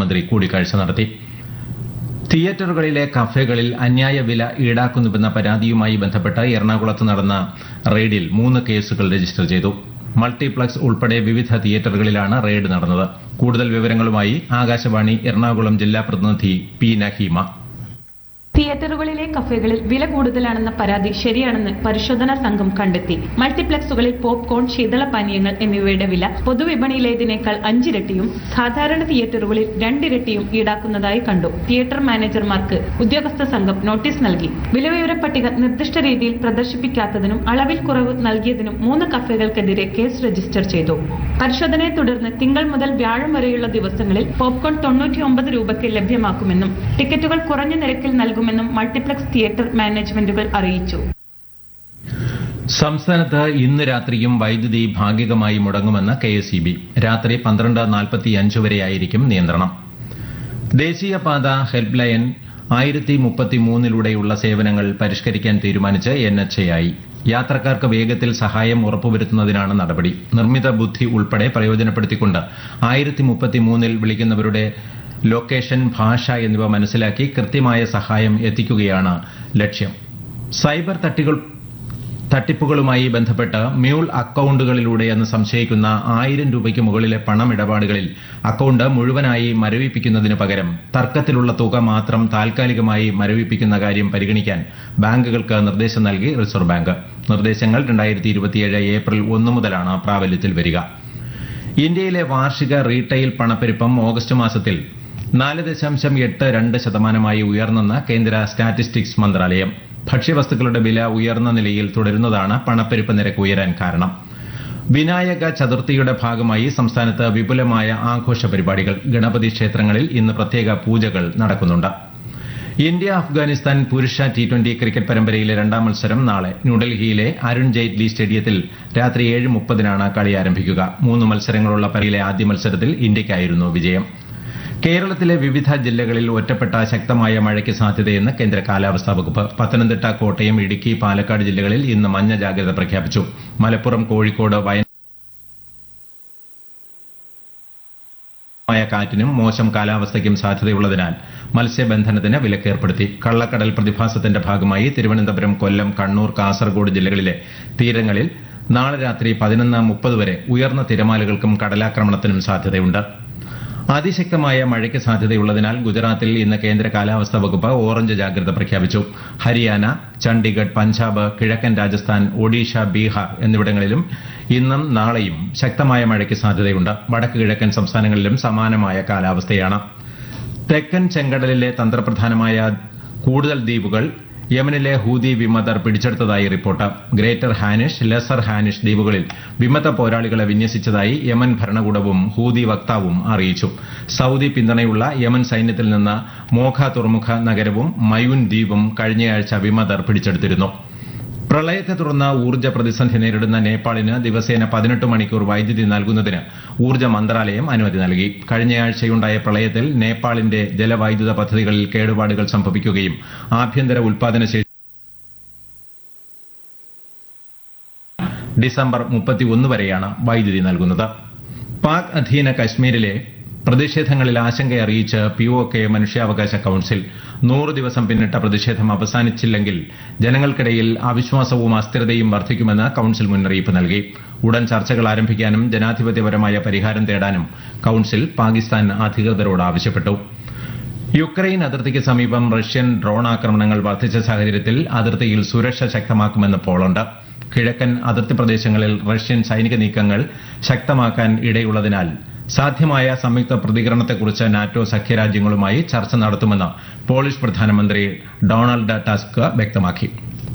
പ്രധാനമന്ത്രി കൂടിക്കാഴ്ച നടത്തി തിയേറ്ററുകളിലെ കഫേകളിൽ അന്യായ വില ഈടാക്കുന്നുവെന്ന പരാതിയുമായി ബന്ധപ്പെട്ട് എറണാകുളത്ത് നടന്ന റെയ്ഡിൽ മൂന്ന് കേസുകൾ രജിസ്റ്റർ ചെയ്തു മൾട്ടിപ്ലക്സ് ഉൾപ്പെടെ വിവിധ തിയേറ്ററുകളിലാണ് റെയ്ഡ് നടന്നത് കൂടുതൽ വിവരങ്ങളുമായി ആകാശവാണി എറണാകുളം ജില്ലാ പ്രതിനിധി പി നഹീമ തിയേറ്ററുകളിലെ കഫേകളിൽ വില കൂടുതലാണെന്ന പരാതി ശരിയാണെന്ന് പരിശോധനാ സംഘം കണ്ടെത്തി മൾട്ടിപ്ലക്സുകളിൽ പോപ്കോൺ ശീതളപാനീയങ്ങൾ എന്നിവയുടെ വില പൊതുവിപണിയിലേതിനേക്കാൾ അഞ്ചിരട്ടിയും സാധാരണ തിയേറ്ററുകളിൽ രണ്ടിരട്ടിയും ഈടാക്കുന്നതായി കണ്ടു തിയേറ്റർ മാനേജർമാർക്ക് ഉദ്യോഗസ്ഥ സംഘം നോട്ടീസ് നൽകി വിലവിവര പട്ടിക നിർദ്ദിഷ്ട രീതിയിൽ പ്രദർശിപ്പിക്കാത്തതിനും അളവിൽ കുറവ് നൽകിയതിനും മൂന്ന് കഫേകൾക്കെതിരെ കേസ് രജിസ്റ്റർ ചെയ്തു പരിശോധനയെ തുടർന്ന് തിങ്കൾ മുതൽ വ്യാഴം വരെയുള്ള ദിവസങ്ങളിൽ പോപ്കോൺ തൊണ്ണൂറ്റിയൊമ്പത് രൂപയ്ക്ക് ലഭ്യമാക്കുമെന്നും ടിക്കറ്റുകൾ കുറഞ്ഞ നിരക്കിൽ നൽകുമെന്നും മൾട്ടിപ്ലക്സ് തിയേറ്റർ മാനേജ്മെന്റുകൾ അറിയിച്ചു സംസ്ഥാനത്ത് ഇന്ന് രാത്രിയും വൈദ്യുതി ഭാഗികമായി മുടങ്ങുമെന്ന് കെ എസ് ഇ ബി രാത്രി പന്ത്രണ്ട് നാൽപ്പത്തിയഞ്ച് വരെയായിരിക്കും നിയന്ത്രണം ദേശീയപാത ഹെൽപ്പ് ലൈൻ ആയിരത്തി മുപ്പത്തിമൂന്നിലൂടെയുള്ള സേവനങ്ങൾ പരിഷ്കരിക്കാൻ തീരുമാനിച്ച് എൻ എച്ച് എ ആയി യാത്രക്കാർക്ക് വേഗത്തിൽ സഹായം ഉറപ്പുവരുത്തുന്നതിനാണ് നടപടി നിർമ്മിത ബുദ്ധി ഉൾപ്പെടെ പ്രയോജനപ്പെടുത്തിക്കൊണ്ട് ആയിരത്തി മുപ്പത്തിമൂന്നിൽ വിളിക്കുന്നവരുടെ ലൊക്കേഷൻ ഭാഷ എന്നിവ മനസ്സിലാക്കി കൃത്യമായ സഹായം എത്തിക്കുകയാണ് ലക്ഷ്യം സൈബർ തട്ടികൾ തട്ടിപ്പുകളുമായി ബന്ധപ്പെട്ട് മ്യൂൾ അക്കൌണ്ടുകളിലൂടെയെന്ന് സംശയിക്കുന്ന ആയിരം രൂപയ്ക്ക് മുകളിലെ പണമിടപാടുകളിൽ അക്കൌണ്ട് മുഴുവനായി മരവിപ്പിക്കുന്നതിന് പകരം തർക്കത്തിലുള്ള തുക മാത്രം താൽക്കാലികമായി മരവിപ്പിക്കുന്ന കാര്യം പരിഗണിക്കാൻ ബാങ്കുകൾക്ക് നിർദ്ദേശം നൽകി റിസർവ് ബാങ്ക് നിർദ്ദേശങ്ങൾ രണ്ടായിരത്തി ഇരുപത്തിയേഴ് ഏപ്രിൽ ഒന്ന് മുതലാണ് പ്രാബല്യത്തിൽ വരിക ഇന്ത്യയിലെ വാർഷിക റീറ്റെയിൽ പണപ്പെരുപ്പം ഓഗസ്റ്റ് മാസത്തിൽ നാല് ദശാംശം എട്ട് രണ്ട് ശതമാനമായി ഉയർന്നെന്ന് കേന്ദ്ര സ്റ്റാറ്റിസ്റ്റിക്സ് മന്ത്രാലയം ഭക്ഷ്യവസ്തുക്കളുടെ വില ഉയർന്ന നിലയിൽ തുടരുന്നതാണ് പണപ്പെരുപ്പ നിരക്ക് ഉയരാൻ കാരണം വിനായക ചതുർത്ഥിയുടെ ഭാഗമായി സംസ്ഥാനത്ത് വിപുലമായ ആഘോഷ പരിപാടികൾ ഗണപതി ക്ഷേത്രങ്ങളിൽ ഇന്ന് പ്രത്യേക പൂജകൾ നടക്കുന്നുണ്ട് ഇന്ത്യ അഫ്ഗാനിസ്ഥാൻ പുരുഷ ടി ട്വന്റി ക്രിക്കറ്റ് പരമ്പരയിലെ രണ്ടാം മത്സരം നാളെ ന്യൂഡൽഹിയിലെ അരുൺ ജെയ്റ്റ്ലി സ്റ്റേഡിയത്തിൽ രാത്രി ഏഴ് മുപ്പതിനാണ് കളി ആരംഭിക്കുക മൂന്ന് മത്സരങ്ങളുള്ള പരമ്പരയിലെ ആദ്യ മത്സരത്തിൽ ഇന്ത്യയ്ക്കായിരുന്നു വിജയം കേരളത്തിലെ വിവിധ ജില്ലകളിൽ ഒറ്റപ്പെട്ട ശക്തമായ മഴയ്ക്ക് സാധ്യതയെന്ന് കേന്ദ്ര കാലാവസ്ഥാ വകുപ്പ് പത്തനംതിട്ട കോട്ടയം ഇടുക്കി പാലക്കാട് ജില്ലകളിൽ ഇന്ന് മഞ്ഞ ജാഗ്രത പ്രഖ്യാപിച്ചു മലപ്പുറം കോഴിക്കോട് വയനാട് മായ കാറ്റിനും മോശം കാലാവസ്ഥയ്ക്കും സാധ്യതയുള്ളതിനാൽ മത്സ്യബന്ധനത്തിന് വിലക്കേർപ്പെടുത്തി കള്ളക്കടൽ പ്രതിഭാസത്തിന്റെ ഭാഗമായി തിരുവനന്തപുരം കൊല്ലം കണ്ണൂർ കാസർഗോഡ് ജില്ലകളിലെ തീരങ്ങളിൽ നാളെ രാത്രി പതിനൊന്ന് മുപ്പത് വരെ ഉയർന്ന തിരമാലകൾക്കും കടലാക്രമണത്തിനും സാധ്യതയുണ്ട് അതിശക്തമായ മഴയ്ക്ക് സാധ്യതയുള്ളതിനാൽ ഗുജറാത്തിൽ ഇന്ന് കേന്ദ്ര കാലാവസ്ഥാ വകുപ്പ് ഓറഞ്ച് ജാഗ്രത പ്രഖ്യാപിച്ചു ഹരിയാന ചണ്ഡീഗഡ് പഞ്ചാബ് കിഴക്കൻ രാജസ്ഥാൻ ഒഡീഷ ബീഹാർ എന്നിവിടങ്ങളിലും ഇന്നും നാളെയും ശക്തമായ മഴയ്ക്ക് സാധ്യതയുണ്ട് വടക്ക് കിഴക്കൻ സംസ്ഥാനങ്ങളിലും സമാനമായ കാലാവസ്ഥയാണ് തെക്കൻ ചെങ്കടലിലെ തന്ത്രപ്രധാനമായ കൂടുതൽ ദ്വീപുകൾ യമനിലെ ഹൂതി വിമതർ പിടിച്ചെടുത്തതായി report greater Hanish lesser Hanish ദ്വീപുകളിൽ വിമത പോരാളികളെ വിന്യസിച്ചതായി യമൻ ഭരണകൂടവും ഹൂതി വക്താവും അറിയിച്ചു സൌദി പിന്തുണയുള്ള യമൻ സൈന്യത്തിൽ നിന്ന് മോഖ തുറമുഖ നഗരവും മയൂൻ ദ്വീപും കഴിഞ്ഞയാഴ്ച വിമതർ പിടിച്ചെടുത്തിരുന്നു പ്രളയത്തെ തുടർന്ന് ഊർജ്ജ പ്രതിസന്ധി നേരിടുന്ന നേപ്പാളിന് ദിവസേന പതിനെട്ട് മണിക്കൂർ വൈദ്യുതി നൽകുന്നതിന് ഊർജ്ജ മന്ത്രാലയം അനുമതി നൽകി കഴിഞ്ഞയാഴ്ചയുണ്ടായ പ്രളയത്തിൽ നേപ്പാളിന്റെ ജലവൈദ്യുത പദ്ധതികളിൽ കേടുപാടുകൾ സംഭവിക്കുകയും ആഭ്യന്തര ഉൽപാദന ശേഷി ഡിസംബർ മുപ്പത്തിയൊന്ന് വരെയാണ് വൈദ്യുതി നൽകുന്നത് പാക് അധീന കശ്മീരിലെ പ്രതിഷേധങ്ങളിൽ ആശങ്ക അറിയിച്ച് പി ഒ കെ മനുഷ്യാവകാശ കൌൺസിൽ നൂറ് ദിവസം പിന്നിട്ട പ്രതിഷേധം അവസാനിച്ചില്ലെങ്കിൽ ജനങ്ങൾക്കിടയിൽ അവിശ്വാസവും അസ്ഥിരതയും വർദ്ധിക്കുമെന്ന് കൌൺസിൽ മുന്നറിയിപ്പ് നൽകി ഉടൻ ചർച്ചകൾ ആരംഭിക്കാനും ജനാധിപത്യപരമായ പരിഹാരം തേടാനും കൌൺസിൽ പാകിസ്ഥാൻ അധികൃതരോട് ആവശ്യപ്പെട്ടു യുക്രൈൻ അതിർത്തിക്ക് സമീപം റഷ്യൻ ഡ്രോൺ ആക്രമണങ്ങൾ വർദ്ധിച്ച സാഹചര്യത്തിൽ അതിർത്തിയിൽ സുരക്ഷ ശക്തമാക്കുമെന്ന് പോളണ്ട് കിഴക്കൻ അതിർത്തി പ്രദേശങ്ങളിൽ റഷ്യൻ സൈനിക നീക്കങ്ങൾ ശക്തമാക്കാൻ ഇടയുള്ളതിനാൽ സാധ്യമായ സംയുക്ത പ്രതികരണത്തെക്കുറിച്ച് നാറ്റോ സഖ്യരാജ്യങ്ങളുമായി ചർച്ച നടത്തുമെന്ന് പോളിഷ് പ്രധാനമന്ത്രി ഡൊണാൾഡ് ടസ്ക് വ്യക്തമാക്കി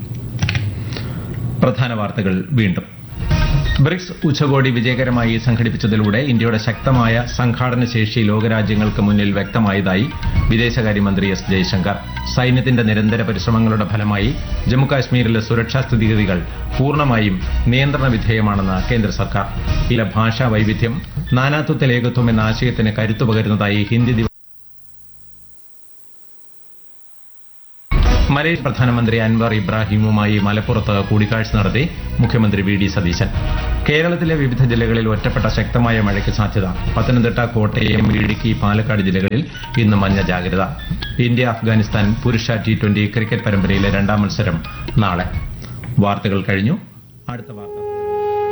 പ്രധാന വാർത്തകൾ വീണ്ടും ബ്രിക്സ് ഉച്ചകോടി വിജയകരമായി സംഘടിപ്പിച്ചതിലൂടെ ഇന്ത്യയുടെ ശക്തമായ സംഘാടന ശേഷി ലോകരാജ്യങ്ങൾക്ക് മുന്നിൽ വ്യക്തമായതായി വിദേശകാര്യമന്ത്രി എസ് ജയശങ്കർ സൈന്യത്തിന്റെ നിരന്തര പരിശ്രമങ്ങളുടെ ഫലമായി ജമ്മുകാശ്മീരിലെ സുരക്ഷാ സ്ഥിതിഗതികൾ പൂർണ്ണമായും നിയന്ത്രണ വിധേയമാണെന്ന് കേന്ദ്ര സർക്കാർ ഇല ഭാഷാ വൈവിധ്യം നാനാത്വത്തിൽ ഏകത്വം എന്ന ആശയത്തിന് കരുത്തു പകരുന്നതായി ഹിന്ദി ദിവസം മലേഷ്യ പ്രധാനമന്ത്രി അൻവർ ഇബ്രാഹിമുമായി മലപ്പുറത്ത് കൂടിക്കാഴ്ച നടത്തി മുഖ്യമന്ത്രി വി ഡി സതീശൻ കേരളത്തിലെ വിവിധ ജില്ലകളിൽ ഒറ്റപ്പെട്ട ശക്തമായ മഴയ്ക്ക് സാധ്യത പത്തനംതിട്ട കോട്ടയം ഇടുക്കി പാലക്കാട് ജില്ലകളിൽ ഇന്ന് മഞ്ഞ ജാഗ്രത ഇന്ത്യ അഫ്ഗാനിസ്ഥാൻ പുരുഷ ടി ട്വന്റി ക്രിക്കറ്റ് പരമ്പരയിലെ രണ്ടാം മത്സരം നാളെ വാർത്തകൾ കഴിഞ്ഞു അടുത്ത വാർത്ത